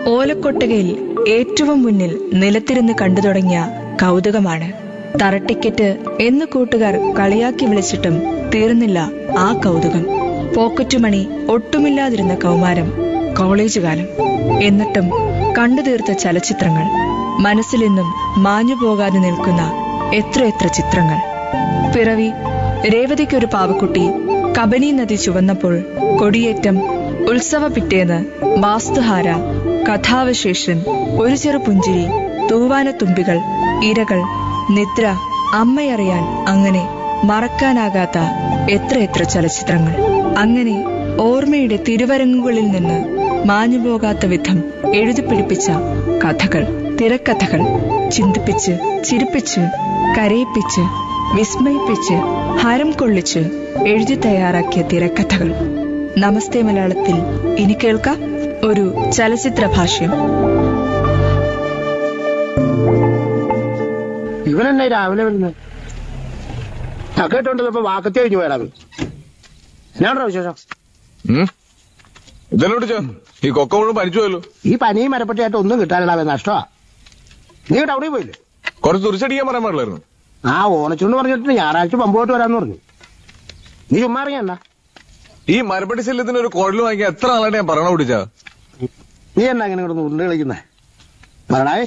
ഓലക്കൊട്ടകയിൽ ഏറ്റവും മുന്നിൽ നിലത്തിരുന്ന് കണ്ടു തുടങ്ങിയ കൗതുകമാണ് തറട്ടിക്കറ്റ് എന്ന് കൂട്ടുകാർ കളിയാക്കി വിളിച്ചിട്ടും തീർന്നില്ല ആ കൗതുകം പോക്കറ്റുമണി ഒട്ടുമില്ലാതിരുന്ന കൗമാരം കോളേജ് കാലം എന്നിട്ടും കണ്ടു തീർത്ത ചലച്ചിത്രങ്ങൾ മനസ്സിലെന്നും മാഞ്ഞു പോകാതെ നിൽക്കുന്ന എത്രയെത്ര ചിത്രങ്ങൾ പിറവി രേവതിക്കൊരു പാവക്കുട്ടി കബനി നദി ചുവന്നപ്പോൾ കൊടിയേറ്റം ഉത്സവ പിറ്റേന്ന് വാസ്തുഹാര കഥാവശേഷൻ ഒരു ചെറു പുഞ്ചിരി തൂവാനത്തുമ്പികൾ ഇരകൾ നിദ്ര അമ്മയറിയാൻ അങ്ങനെ മറക്കാനാകാത്ത എത്രയെത്ര ചലച്ചിത്രങ്ങൾ അങ്ങനെ ഓർമ്മയുടെ തിരുവരങ്ങുകളിൽ നിന്ന് മാഞ്ഞുപോകാത്ത വിധം എഴുതിപ്പിടിപ്പിച്ച കഥകൾ തിരക്കഥകൾ ചിന്തിപ്പിച്ച് ചിരിപ്പിച്ച് കരയിപ്പിച്ച് വിസ്മയിപ്പിച്ച് ഹരം കൊള്ളിച്ച് എഴുതി തയ്യാറാക്കിയ തിരക്കഥകൾ നമസ്തേ മലയാളത്തിൽ ഇനി കേൾക്കാം ഒരു ചലച്ചിത്ര ഭാഷ്യം ഇവനെന്നെ രാവിലെ വരുന്നത് കേട്ടോണ്ടപ്പോ വാക്കത്തി കഴിഞ്ഞു പോയടാ എന്നാണോ വിശേഷം ഉം? ഇതെന്നെ വിളിച്ചോ ഈ കൊക്ക മുഴുവൻ പനിച്ചു പോയല്ലോ ഈ പനിയും മരപ്പട്ടിയായിട്ട് ഒന്നും കിട്ടാനിടാവേ നഷ്ടമാ നീ ടൗണിൽ പോയില്ലേ കുറച്ച് തുറിച്ചടിക്കാൻ പറയാൻ പാടില്ലായിരുന്നു ആ ഓണച്ചുണ്ട് പറഞ്ഞിട്ട് ഞായറാഴ്ച പമ്പോട്ട് വരാന്ന് പറഞ്ഞു നീ ചുമ്മാ അറിയണ്ട ഈ മരപ്പട്ടി ശല്യത്തിന് ഒരു കുഴൽ വാങ്ങിക്കാൻ എത്ര നാളായിട്ട് ഞാൻ പറയണ പിടിച്ചാ നീ എന്നാ ഇങ്ങനെ കിടന്ന് ഉരുണ്ട് കളിക്കുന്നേ പറയണേ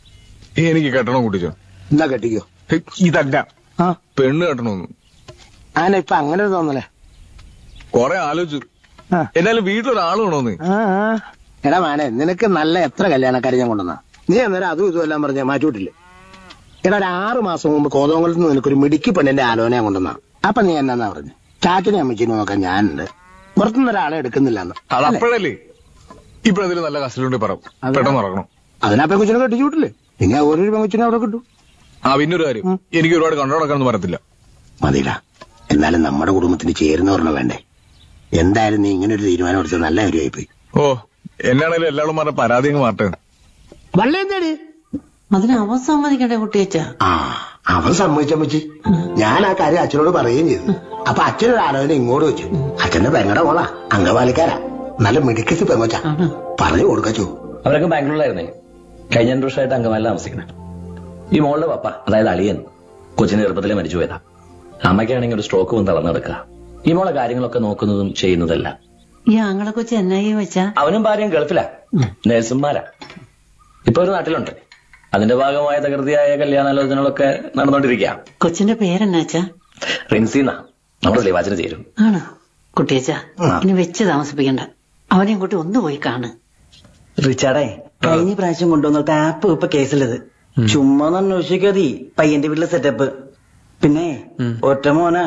ഈ എനിക്ക് കെട്ടണം കുട്ടിച്ചോ എന്നാ കെട്ടിക്കോ ഹേയ്, ഇതല്ല ആ പെണ്ണ് കെട്ടണമെന്ന് ആന ഇപ്പൊ അങ്ങനെ ഒരു തോന്നലേ കൊറേ ആലോചിച്ചു ആ എന്നാലും വീട്ടിലൊരാൾ വേണോന്ന് ആ, ആ. എടാ മാനെ നിനക്ക് നല്ല എത്ര കല്യാണക്കാരെ ഞാൻ കൊണ്ടുവന്ന നീ അന്നേരം അതും ഇതും എല്ലാം പറഞ്ഞ മാറ്റിവിട്ടില്ലേ എടാ ഒരു ആറ് മാസം മുമ്പ് കോതമംഗലത്ത് നിന്ന് നിനക്കൊരു മിടുക്കി പെണ്ണിന്റെ ആലോചന ഞാൻ കൊണ്ടുവന്ന അപ്പൊ നീ എന്നാ പറഞ്ഞു ചാറ്റിനെ അമ്മച്ചിനെ നോക്കാൻ ഞാനുണ്ട് പുറത്തുനിന്ന് ഒരാളെ എടുക്കുന്നില്ല എന്ന് അത് അപ്പോഴല്ലേ ഇപ്പഴെന്തെങ്കിലും നല്ല കസ്റ്റഡിയുണ്ട് പറ അതെ. പെട്ടെന്ന് മറക്കണം അതിനാ പെങ്കുച്ചിനെ കെട്ടിച്ചു വിട്ടില്ലേ ഇനി ആ ഓരോ പെങ്കുച്ചിനെ അവിടെ കിട്ടും ആ പിന്നൊരു കാര്യം ഉം. എനിക്ക് ഒരുപാട് കണ്ടു നടക്കാനൊന്നും പറയത്തില്ല മതിടാ എന്നാലും നമ്മുടെ കുടുംബത്തിന് ചേരുന്ന പറഞ്ഞ വേണ്ടേ എന്തായാലും നീ ഇങ്ങനെ ഒരു തീരുമാനം എടുത്തത് നല്ല കാര്യമായി പോയി ഓ എന്നാണേലും എല്ലാവരും പറഞ്ഞ പരാതി അങ്ങ് മാറട്ടെ വള്ളേ എന്തേടി അതിന് അവൻ സമ്മതിക്കണ്ടേ കുട്ടിയച്ച ആ അവൻ സമ്മതിച്ചമ്മച്ചി ഞാൻ ആ കാര്യം അച്ഛനോട് പറയുകയും ചെയ്തു അപ്പൊ അച്ഛനൊരു ആലോചന ഇങ്ങോട്ട് വെച്ചു അച്ഛന്റെ പെങ്ങടെ മോളാ അംഗവാലിക്കാരാ നല്ല മിടുക്കത്തി പെങ്ങോച്ച ആണ് പറഞ്ഞു കൊടുക്കച്ചു അവരൊക്കെ ബാംഗ്ലൂരിലായിരുന്നേ കഴിഞ്ഞ രണ്ടു വർഷമായിട്ട് അങ്കമാലിൽ താമസിക്കുന്നത് ഈ മോളുടെ പപ്പ അതായത് അളിയൻ കൊച്ചിന് ചെറുപ്പത്തിലെ മരിച്ചു പോയതാ അമ്മയ്ക്കാണെങ്കിൽ ഒരു സ്ട്രോക്ക് വന്ന് തളർന്നു കിടക്കുക ഈ മോളെ കാര്യങ്ങളൊക്കെ നോക്കുന്നതും ചെയ്യുന്നതല്ല ഈ ആങ്ങളെ കൊച്ചു എന്നായി വെച്ചാ അവനും ഭാര്യയും ഗൾഫിലാ നേഴ്സുമാരാ ഇപ്പൊ ഒരു നാട്ടിലുണ്ട് അതിന്റെ ഭാഗമായ തകൃതിയായ കല്യാണാലോചനകളൊക്കെ നടന്നുകൊണ്ടിരിക്കുക കൊച്ചിന്റെ പേരെന്നാച്ചാ റിൻസിന്ന നമ്മുടെ സ്ലീവാച്ചിന് ചേരും ആണോ കുട്ടിയച്ച ഇനി വെച്ച് താമസിപ്പിക്കണ്ട അവനെയും കൂട്ടി ഒന്ന് പോയി കാണ് റിച്ചാർഡേ കഴിഞ്ഞ പ്രാവശ്യം കൊണ്ടുവന്ന ആപ്പ് ഇപ്പൊ കേസിലത് ചുമ്മാ ഒന്ന് അന്വേഷിക്കാതി പയ്യന്റെ വീട്ടിലെ സെറ്റപ്പ് പിന്നെ ഒറ്റ മോനാ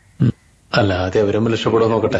അല്ലാതെ അവരും രക്ഷപ്പെടുമോ നോക്കട്ടെ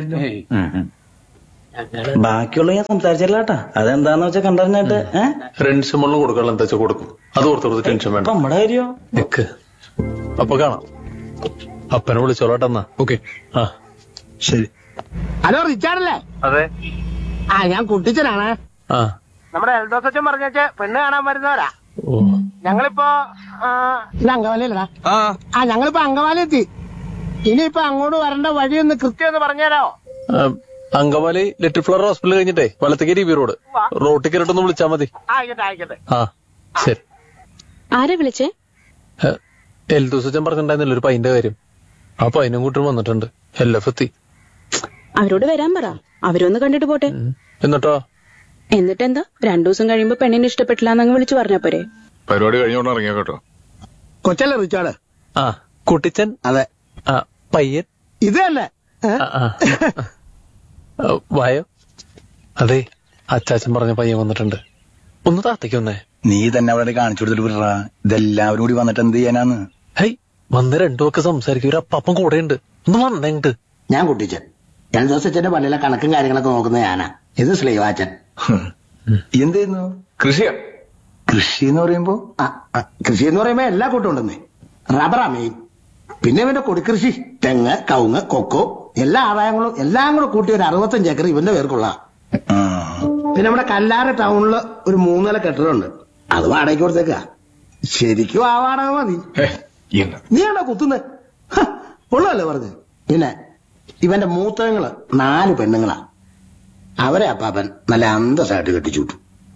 ബാക്കിയുള്ള ഞാൻ സംസാരിച്ചില്ല കേട്ടാ അതെന്താന്ന് വെച്ചാ കണ്ടറിഞ്ഞിട്ട് ഏഹ് റെൻസ് മുള്ളും കൊടുക്കാനുള്ള എന്താ വെച്ചാൽ കൊടുക്കും അത് ഓർത്ത് ഓർത്ത് ടെൻഷൻ വേണ്ട അപ്പൊ നമ്മുടെ കാര്യോ നിക്ക് അപ്പൊ കാണാം അപ്പനെ വിളിച്ചോളട്ടെന്നാ ഓക്കെ ആ ശരി ഹലോ റിച്ചാർഡല്ലേ അതെ ആ ഞാൻ കുട്ടിച്ചനാണ് ആ നമ്മുടെ എൽദോസ് അച്ഛൻ പറഞ്ഞേച്ച് പെണ്ണ് കാണാൻ വരുന്നവരാ ഓ ഞങ്ങളിപ്പോ ആ, ഇത് അങ്കവാലിയല്ലടാ ആ ആ ഞങ്ങളിപ്പോ അങ്കവാലി എത്തി ഇനിയിപ്പോ അങ്ങോട്ട് വരേണ്ട വഴിയൊന്ന് കൃത്യം ഒന്ന് പറഞ്ഞുതരാമോ ആ, അങ്കമാലി ലിറ്റിൽ ഫ്ലവർ ഹോസ്പിറ്റൽ കഴിഞ്ഞിട്ടേ വലത്തേക്ക് ബി റോഡ് റോട്ടിൽ കയറിട്ടൊന്ന് വിളിച്ചാ മതി ആയിക്കോട്ടെ ആയിക്കോട്ടെ ആ ശരി ആരാ വിളിച്ചേ എൽ ദിവസം പറഞ്ഞിട്ടുണ്ടായിരുന്നില്ല ഒരു പൈന്റെ കാര്യം ആ പൈനും കൂട്ടും വന്നിട്ടുണ്ട് എൽ എഫ് എത്തി അവരോട് വരാൻ പറ അവരൊന്ന് കണ്ടിട്ട് പോട്ടെ ഉം. എന്നിട്ടോ എന്നിട്ടെന്താ രണ്ടു ദിവസം കഴിയുമ്പോ പെണ്ണിനെ ഇഷ്ടപ്പെട്ടില്ല എന്നങ്ങ് വിളിച്ചു പറഞ്ഞാ പോരെ പരിപാടി കഴിഞ്ഞോണ്ട് ഇറങ്ങിയ കേട്ടോ കൊച്ചല്ലേ റിച്ചാർഡ് ആ കുട്ടിച്ചൻ അതെ ആ പയ്യൻ ഇത് തന്നെ ഏ? ആ, ആ. ആ, വായോ അതെ അച്ചാച്ചൻ പറഞ്ഞ പയ്യൻ വന്നിട്ടുണ്ട് ഒന്ന് താത്തേക്ക് വന്നേ നീ തന്നെ അവിടെ കാണിച്ചു കൊടുത്തിട്ട് വിടറാ ഇതെല്ലാവരും കൂടി വന്നിട്ട് എന്ത് ചെയ്യാനാന്ന് ഹൈ വന്ന് രണ്ടു ഒക്കെ സംസാരിക്കും ഒരു അപ്പം കൂടെ ഉണ്ട് ഒന്ന് വന്നെങ്ങട്ട് ഞാൻ കുട്ടിച്ചൻ എൽദോസ് അച്ഛന്റെ പള്ളിയിലെ കണക്കും കാര്യങ്ങളൊക്കെ നോക്കുന്ന ഞാനാ ഇത് ശ്രീവാച്ചൻ എന്ത് ചെയ്യുന്നു കൃഷിയാ കൃഷി എന്ന് പറയുമ്പോ ആ, ആ, കൃഷി എന്ന് പറയുമ്പോ എല്ലാ കൂട്ടം ഉണ്ടെന്നേ റബ്ബറാ മെയിൻ പിന്നെ ഇവന്റെ കൊടിക്കൃഷി തെങ്ങ് കവുങ്ങ് കൊക്കോ എല്ലാ ആദായങ്ങളും എല്ലാം കൂടെ കൂട്ടി ഒരു അറുപത്തഞ്ച് ഏക്കർ ഇവന്റെ പേർക്കുള്ള ആ, പിന്നെ നമ്മുടെ കല്ലാറ് ടൗണില് ഒരു മൂന്നില കെട്ടിടമുണ്ട് അത് വാടകയ്ക്ക് കൊടുത്തേക്ക ശരിക്കും ആ വാടക മതി ഹേ, എന്താ നീ ആണോ കുത്തുന്നത് ഉള്ളതല്ലേ പറഞ്ഞു പിന്നെ ഇവന്റെ മൂത്തങ്ങള് നാല് പെണ്ണുങ്ങളാ അവരെ അപ്പാപ്പൻ നല്ല അന്തസ്സായിട്ട് കെട്ടിച്ചു വിട്ടു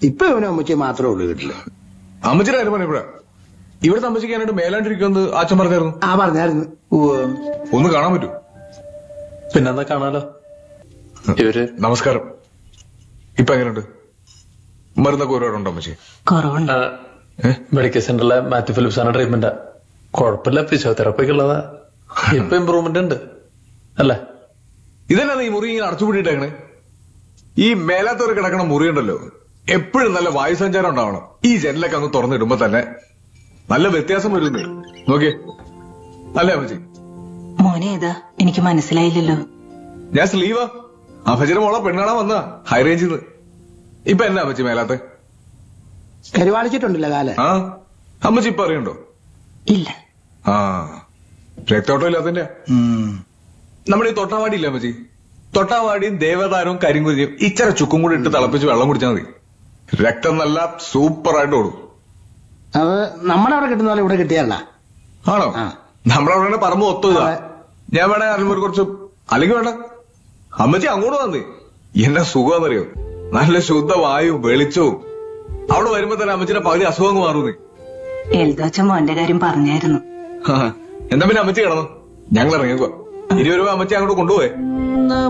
ഇപ്പൊ ഇവനും അമ്മച്ചി മാത്രമേ ഉള്ളൂ വീട്ടില് അമ്മച്ചിയുടെ കാര്യം പറഞ്ഞപ്പോഴാ ഇവിടുത്തെ അമ്മച്ചിക്കാനായിട്ട് മേലാണ്ടിരിക്കുമെന്ന് അച്ഛൻ പറഞ്ഞായിരുന്നു ആ പറഞ്ഞായിരുന്നു ഒന്ന് കാണാൻ പറ്റൂ പിന്നെന്താ കാണാലോ ഇവര് നമസ്കാരം ഇപ്പൊ എങ്ങനെയുണ്ട് മരുന്നൊക്കെ ഒരുപാടുണ്ടോ അമ്മച്ചി കുറവുണ്ട് മെഡിക്കൽ സെന്ററിലെ മാത്യു ഫിലിപ്സാണ് ട്രീറ്റ്മെന്റ് കുഴപ്പമില്ല ഫിസിയോതെറാപ്പി ഉള്ളതാ ഇപ്പൊ ഇമ്പ്രൂവ്മെന്റ് ഉണ്ട് അല്ലേ ഇതന്നെ ഈ മുറി ഇങ്ങനെ അടച്ചുപൂട്ടിയിട്ടേക്കണേ ഈ മേലാത്തവർ കിടക്കണ മുറി ഉണ്ടല്ലോ എപ്പോഴും നല്ല വായുസഞ്ചാരം ഉണ്ടാവണം ഈ ജനലൊക്കെ അങ്ങ് തുറന്നിടുമ്പോ തന്നെ നല്ല വ്യത്യാസം വരുന്നേ നോക്കിയേ അല്ലേ അമ്മച്ചി മോനെ ഏതാ എനിക്ക് മനസ്സിലായില്ലല്ലോ ഞാൻ സ്ലീവാ അമ്മച്ചിയുടെ മോളെ പെണ്ണാണാൻ വന്നാ ഹൈ റേഞ്ചിൽ നിന്ന് ഇപ്പൊ എന്നാ അമ്മച്ചി മേലാത്തെ കരുവാളിച്ചിട്ടുണ്ടല്ലോ കാല് ആ അമ്മച്ചി ഇപ്പൊ അറിയണ്ടോ ഇല്ല ആ രക്തോട്ടം ഇല്ലാത്തന്റെ ഉം. നമ്മുടെ ഈ തൊട്ടാവാടി ഇല്ല അമ്മച്ചി തൊട്ടാവാടിയും ദേവതാരവും കരിങ്കുരിയും ഇച്ചിര ചുക്കും കൂടി ഇട്ട് തിളപ്പിച്ച് വെള്ളം കുടിച്ചാൽ മതി രക്തം നല്ല സൂപ്പർ ആയിട്ട് ഓടും അത് നമ്മുടെ അവിടെ കിട്ടുന്ന പോലെ ഇവിടെ കിട്ടിയല്ല ആണോ ആ. നമ്മളവിടെ പറമ്പ് ഒത്തു ഇതാ. അതെ. ഞാൻ വേണേ അറിയുമ്പോൾ കുറച്ച് അല്ലെങ്കിൽ വേണ്ട അമ്മച്ചി അങ്ങോട്ട് വന്നേ എന്നെ സുഖമെന്നറിയോ നല്ല ശുദ്ധ വായു വെളിച്ചവും അവിടെ വരുമ്പോ തന്നെ അമ്മച്ചിയുടെ പകുതി അസുഖം അങ്ങ് മാറുന്നേ എൽദോച്ച മോന്റെ കാര്യം പറഞ്ഞായിരുന്നു എന്താ പിന്നെ അമ്മച്ചി കിടന്നു ഞങ്ങൾ ഇറങ്ങിക്കോ ഇനി വരുമ്പോ അമ്മച്ചി അങ്ങോട്ട് കൊണ്ടുപോയേ